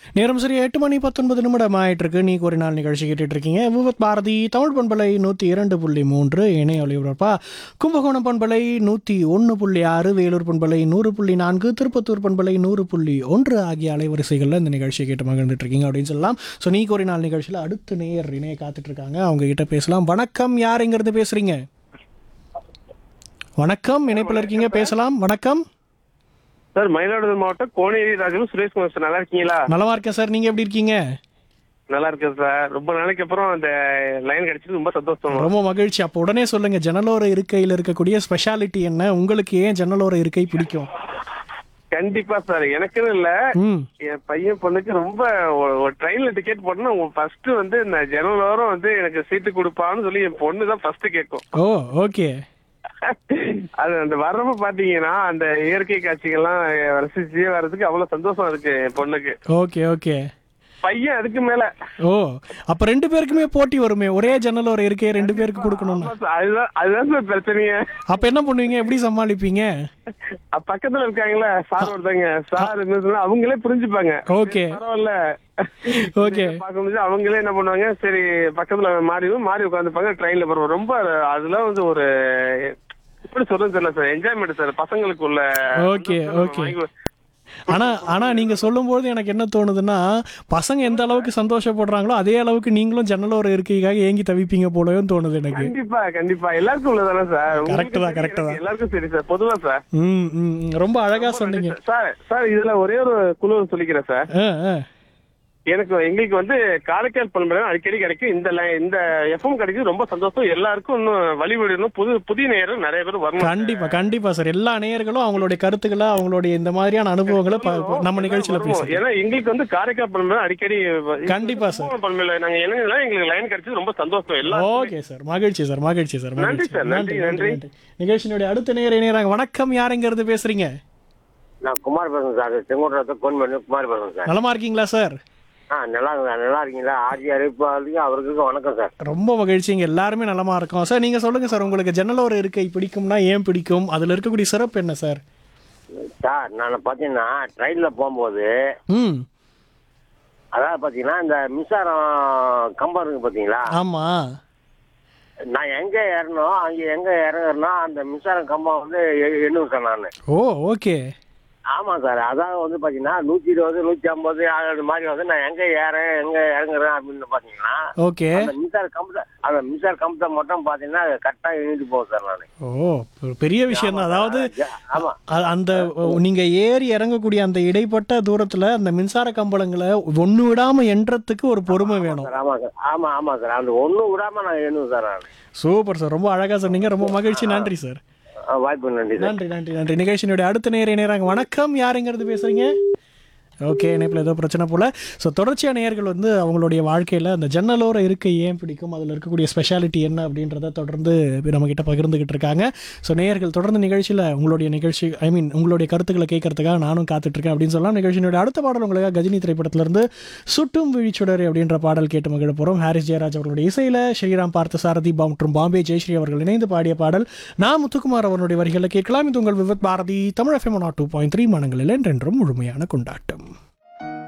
நேரம் சரி எட்டு மணி பத்தொன்பது நிமிடம் ஆயிட்டு இருக்கு நீ ஒரு நாள் நிகழ்ச்சி கேட்டுட்டு இருக்கீங்க விவத் பாரதி தமிழ் பண்பலை நூற்றி இரண்டு புள்ளி மூன்று இணைய ஒளிபரப்பா கும்பகோணம் பண்பலை நூற்றி ஒன்று புள்ளி ஆறு வேலூர் பண்பலை நூறு புள்ளி நான்கு திருப்பத்தூர் பண்பலை நூறு புள்ளி ஒன்று ஆகிய அலைவரிசைகளில் இந்த நிகழ்ச்சியை கேட்டு மகிழ்ந்துட்டு இருக்கீங்க அப்படின்னு சொல்லலாம் ஸோ நீ ஒரு நாள் நிகழ்ச்சியில் அடுத்த நேயர் இணைய காத்துட்டு இருக்காங்க அவங்க கிட்ட பேசலாம் வணக்கம் யார் எங்கிறது பேசுறீங்க வணக்கம் இணைப்பில் இருக்கீங்க பேசலாம் வணக்கம் சார் மயிலாடுதுறை மாவட்டம் கோனேரி ராஜு சுரேஷ்குமார் சார் நல்லா இருக்கீங்களா நலமா இருக்கேன் சார் நீங்க எப்படி இருக்கீங்க நல்லா இருக்கேன் சார் ரொம்ப நாளைக்கு அப்புறம் அந்த லைன் கிடைச்சது ரொம்ப சந்தோஷம் ரொம்ப மகிழ்ச்சி அப்போ உடனே சொல்லுங்க ஜன்னலோர இருக்கையில் இருக்கக்கூடிய ஸ்பெஷாலிட்டி என்ன உங்களுக்கு ஏன் ஜன்னலோர இருக்கை பிடிக்கும் கண்டிப்பா சார் எனக்குன்னு இல்ல ம் என் பையன் பொண்ணுக்கு ரொம்ப ஒரு- ஒரு ட்ரெயின்ல டிக்கெட் போட்டோம்னா ஃபர்ஸ்ட் வந்து இந்த ஜனவரோரம் வந்து எனக்கு சீட்டு கொடுப்பான்னு சொல்லி என் பொண்ணு தான் ஃபர்ஸ்ட் கேட்கும் ஓ ஓகே அது அந்த வர்றப்ப பாத்தீங்கன்னா அந்த இயற்கை காட்சிகள்லாம் ரசிச்சு வர்றதுக்கு அவ்வளவு சந்தோஷம் இருக்கு என் பொண்ணுக்கு ஓகே ஓகே பையன் அதுக்கு மேல ஓ அப்ப ரெண்டு பேருக்குமே போட்டி வருமே ஒரே ஜன்னலோர இருக்கை ரெண்டு பேருக்கு கொடுக்கணும்னா ஆமா சார், அதுதான் அதுதான் சார் பிரச்சனையே அப்ப என்ன பண்ணுவீங்க எப்படி சமாளிப்பீங்க அ, பக்கத்துல இருக்காங்களே சார் ஒருத்தங்க சார் என்ன சொன்னா அவங்களே புரிஞ்சுப்பாங்க ஓகே பரவாயில்ல ஓகே பார்க்க முடிஞ்சு அவங்களே என்ன பண்ணுவாங்க சரி பக்கத்துல மாறி மாறி உட்காந்துப்பாங்க ட்ரெயின்ல போறோம் ரொம்ப அதெல்லாம் வந்து ஒரு எப்படி சொல்றது தெரியல சார் என்ஜாய்மெண்ட் சார் பசங்களுக்கு உள்ள Okay, okay. ஆனா ஆனா நீங்க சொல்லும்போது எனக்கு என்ன தோணுதுன்னா பசங்க எந்த அளவுக்கு சந்தோஷப்படுறாங்களோ அதே அளவுக்கு நீங்களும் ஜன்னலோர இருக்கைக்காக ஏங்கி தவிப்பீங்க போலவும் தோணுது எனக்கு கண்டிப்பா கண்டிப்பா எல்லாருக்கும் உள்ளதானே சார் Correct தான், correct தான். எல்லாருக்கும் சரி சார் பொதுவா சார் ம் ம் ம். ரொம்ப அழகா சொன்னீங்க சார் சார் இதுல ஒரே ஒரு குழு சொல்லிக்கிறேன் சார் ஆ ஆ எனக்கு எங்களுக்கு வந்து காரைக்கால் பண்பலை அடிக்கடி கிடைக்கும் இந்த line- இந்த எஃப்எம் கிடைக்கும் ரொம்ப சந்தோஷம் எல்லாருக்கும் இன்னும் வழிவிடணும் புது புதிய நேரம் நிறைய பேர் வரணும் கண்டிப்பா கண்டிப்பா சார் எல்லா நேயர்களும் அவங்களுடைய கருத்துக்களை அவங்களுடைய இந்த மாதிரியான அனுபவங்களை ப- ப- நம்ம நிகழ்ச்சியில வருவோம். பேசுறோம் ஏன்னா எங்களுக்கு வந்து காரைக்கால் பண்பலை அடிக்கடி கண்டிப்பா சார் பண்பலை நாங்க என்ன எங்களுக்கு லைன் கிடைச்சது ரொம்ப சந்தோஷம் எல்லாம் ஓகே சார் மகிழ்ச்சி சார் மகிழ்ச்சி சார் நன்றி மகிழ்ச்சி சார், நன்றி, நன்றி. நிகழ்ச்சியினுடைய அடுத்த நேயர் இணையறாங்க வணக்கம் யாருங்கிறது பேசுறீங்க நான் குமார் பேசுறேன் சார் செங்கோட்டத்தை ஃபோன் பண்ணி குமார் பேசுறேன் சார் நலமா இருக்கீங்களா சார் ஆ நல்லா இருக்கு நல்லா இருக்கீங்களா ஆர்ஜி அறிவிப்பாளருக்கு அவருக்கு வணக்கம் சார் ரொம்ப மகிழ்ச்சி இங்க எல்லாருமே நலமா இருக்கோம் சார் நீங்க சொல்லுங்க சார் உங்களுக்கு ஜன்னலோர இருக்கை பிடிக்கும்னா ஏன் பிடிக்கும் அதுல இருக்கக்கூடிய சிறப்பு என்ன சார் சார் நான் பார்த்தீங்கன்னா ட்ரெயினில் போகும்போது ம் அதாவது பார்த்தீங்கன்னா இந்த மின்சாரம் கம்பம் இருக்கு பார்த்தீங்களா ஆமா நான் எங்கே ஏறணும் அங்கே எங்கே இறங்குறேன்னா அந்த மின்சாரம் கம்பம் வந்து எ- எண்ணுவேன் சார் நான் ஓ ஓகே ஆமாம் சார் அதான் வந்து பார்த்தீங்கன்னா நூற்றி இருபது நூற்றி ஐம்பது அது மாதிரி வந்து நான் எங்கே ஏறேன் எங்கே இறங்குறேன் அப்படின்னு பார்த்தீங்கன்னா ஓகே அந்த மின்சார கம்பத்தை அந்த மின்சார கம்பத்தை மட்டும் பார்த்தீங்கன்னா கரெக்டாக எண்ணிட்டு போகும் சார் நான் ஓ ஒரு பெரிய விஷயம் தான் அதாவது ஆமாம் அ- அந்த நீங்க ஏறி இறங்கக்கூடிய அந்த இடைப்பட்ட தூரத்துல அந்த மின்சார கம்பளங்களை ஒண்ணு விடாம எண்றதுக்கு ஒரு பொறுமை வேணும் சார் ஆமாம் சார் ஆமாம் ஆமாம் சார் அந்த ஒன்றும் விடாம நான் எண்ணுவேன் சார் நான் சூப்பர் சார் ரொம்ப அழகா சொன்னீங்க ரொம்ப மகிழ்ச்சி நன்றி சார் ஆ, வாய்ப்பு நன்றி சார் நன்றி நன்றி நன்றி நிகழ்ச்சியினுடைய அடுத்த நேர நேராங்க வணக்கம் யாருங்கிறது பேசுறீங்க ஓகே இணைப்பில் ஏதோ பிரச்சனை போல ஸோ தொடர்ச்சியான நேயர்கள் வந்து அவங்களுடைய வாழ்க்கையில் அந்த ஜன்னலோர இருக்கை ஏன் பிடிக்கும் அதில் இருக்கக்கூடிய ஸ்பெஷாலிட்டி என்ன அப்படின்றத தொடர்ந்து நம்மக்கிட்ட பகிர்ந்துக்கிட்டு இருக்காங்க ஸோ நேயர்கள் தொடர்ந்து நிகழ்ச்சியில் உங்களுடைய நிகழ்ச்சி ஐ மீன் உங்களுடைய கருத்துக்களை கேட்கறதுக்காக நானும் காத்துட்ருக்கேன் அப்படின்னு சொல்லலாம் நிகழ்ச்சியினுடைய அடுத்த பாடல் உங்களுக்காக கஜினி திரைப்படத்திலிருந்து சுட்டும் விழிச்சுடர் அப்படின்ற பாடல் கேட்டு மகிழ போகிறோம் ஹாரிஸ் ஜெயராஜ் அவர்களுடைய இசையில் ஸ்ரீராம் பார்த்த சாரதி மற்றும் பாம்பே ஜெயஸ்ரீ அவர்கள் இணைந்து பாடிய பாடல் நான் முத்துக்குமார் அவருடைய வரிகளை கேட்கலாம் இது உங்கள் Vividh Bharati Tamil FM two point three மனங்களில் என்றென்றும் முழுமையான கொண்டாட்டம்